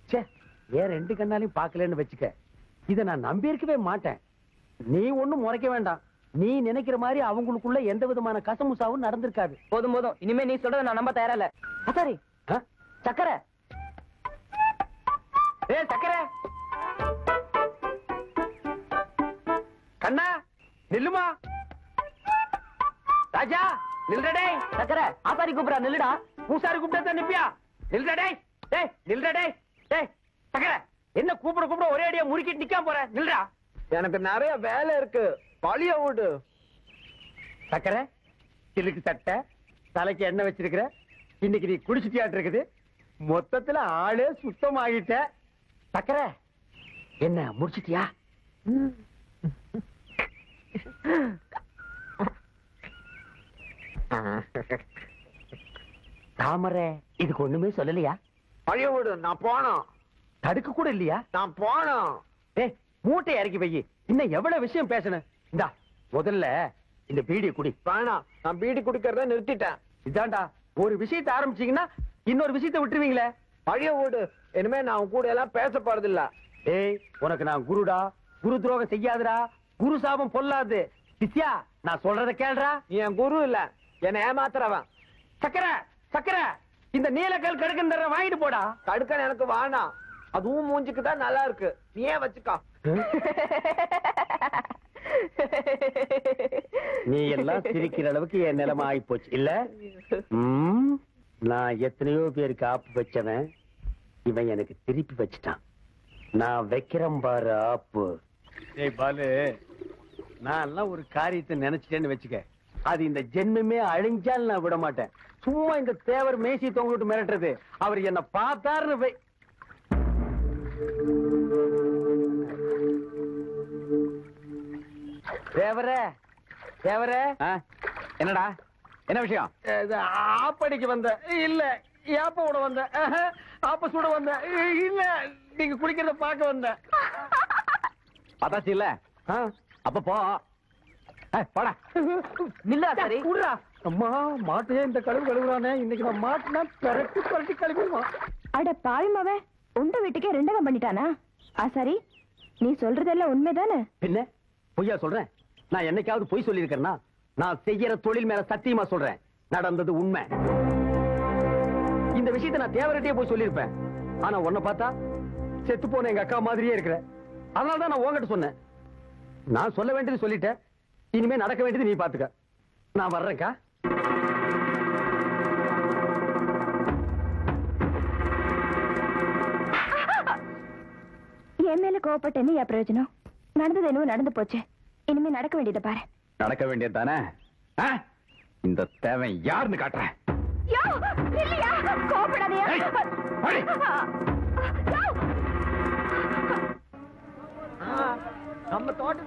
ச்சே ஏன் ரெண்டு கண்ணாலையும் பார்க்கலன்னு வச்சுக்க இத நான் நம்பி இருக்கவே மாட்டேன் நீ ஒண்ணும் முறைக்க வேண்டாம் நீ நினைக்கிற மாதிரி அவங்களுக்குள்ள எந்த விதமான கசமுசாவும் நடந்திருக்காது போதும் போதும் இனிமே நீ சொல்றத நான் நம்ப தயாரா இல்ல சாரி ஆ? சக்கரை ஏ சக்கரை கண்ணா நில்லுமா ராஜா நில்றடே சக்கரை ஆசாரி கூப்பிடா நில்லுடா பூசாரி கூப்பிட்டா நிப்பியா நில்றடே டேய் நில்றடே டேய் சக்கரை என்ன கூப்பிட கூப்பிட ஒரே அடியா முறுக்கிட்டு நிக்காம போற நில்றா எனக்கு நிறைய வேலை இருக்கு பழிய விடு சக்கரை சிலுக்கு சட்டை தலைக்கு எண்ணெய் வச்சிருக்கிற இன்னைக்கு நீ குடிச்சிட்டியாட்டு இருக்குது மொத்தத்துல ஆளே சுத்தமாகிட்ட சக்கரை என்ன முடிச்சிட்டியா தாமரை இதுக்கு ஒண்ணுமே சொல்லலையா பழிய விடு நான் போனோம் தடுக்க கூட இல்லையா நான் போனோம் ஏய் மூட்டை இறக்கி வை இன்னும் எவ்வளவு விஷயம் பேசணும் இந்தா முதல்ல இந்த பீடியை குடி வேணாம் நான் பீடி குடிக்கிறத நிறுத்திட்டேன் இதாண்டா ஒரு விஷயத்தை ஆரம்பிச்சீங்கன்னா இன்னொரு விஷயத்தை விட்டுருவீங்களே பழிய விடு இனிமே நான் உன் கூட எல்லாம் பேச போறது இல்ல ஏய் உனக்கு நான் குருடா குரு துரோகம் செய்யாதுடா குரு சாபம் பொல்லாது சித்யா நான் சொல்றத கேளுடா நீ என் குரு இல்ல என்னை ஏமாத்துறவன் சக்கரை சக்கரை இந்த நீலக்கல் கடுக்குன்ற வாங்கிட்டு போடா கடுக்கன் எனக்கு வேணாம் அதுவும் மூஞ்சிக்கு தான் நல்லா இருக்கு நீ ஏன் வச்சுக்கோ நீ எல்லாம் சிரிக்கிற அளவுக்கு என் நிலைமை ஆகி போச்சு இல்ல ம், நான் எத்தனையோ பேருக்கு ஆப்பு வச்சவன் இவன் எனக்கு திருப்பி வச்சுட்டான் நான் வைக்கிறேன் பாரு ஆப்பு ஏய் பாலு நான் எல்லாம் ஒரு காரியத்தை நினைச்சிட்டேன்னு வச்சுக்க அது இந்த ஜென்மமே அழிஞ்சால் நான் விட மாட்டேன் சும்மா இந்த தேவர் மேசி தொங்கிட்டு மிரட்டுறது அவர் என்ன பார்த்தாருன்னு வை தேவரே தேவரே என்னடா என்ன விஷயம் இது ஆப்படிக்கு வந்த இல்ல ஏப்ப விட வந்த ஆஹா, ஆப்ப சுட வந்த இல்ல நீங்க குளிக்கிறத பார்க்க வந்த பத்தாச்சு இல்ல ஆ. அப்ப போ ஏய், போடா நில்லு ஆசாரி விட்றா. அம்மா மாட்டையே இந்த கழுவு கழுவுறானே இன்னைக்கு நான் மாட்டினா பெரட்டி பெரட்டி கழுவிடுவான் அட பாவிமாவே உண்ட வீட்டுக்கே ரெண்டகம் பண்ணிட்டானா ஆ சரி நீ சொல்றதெல்லாம் உண்மைதானே என்ன பொய்யா சொல்றேன் நான் என்னைக்காவது பொய் சொல்லியிருக்கேன்னா நான் செய்யற தொழில் மேல சத்தியமா சொல்றேன் நடந்தது உண்மை இந்த விஷயத்தை நான் தேவரட்டியே போய் சொல்லியிருப்பேன் ஆனா உன்னை பார்த்தா செத்து போன எங்க அக்கா மாதிரியே இருக்கிற அதனால தான் நான் உன்கிட்ட சொன்னேன் நான் சொல்ல வேண்டியது சொல்லிட்டேன் இனிமே நடக்க வேண்டியது நீ பாத்துக்க நான் வர்றேன்க்கா என் மேல கோவப்பட்ட என்ன பிரயோஜனம் நடந்தது என்னவோ நடந்து போச்சு இனிமே நடக்க வேண்டியதை பாரு நடக்க வேண்டியது தானே இந்த தேவை யாருன்னு காட்டுறேன் யோ, இல்லையா? கோவப்படாதயா? ஏய், போடி. யோ. நம்ம தோட்டத்து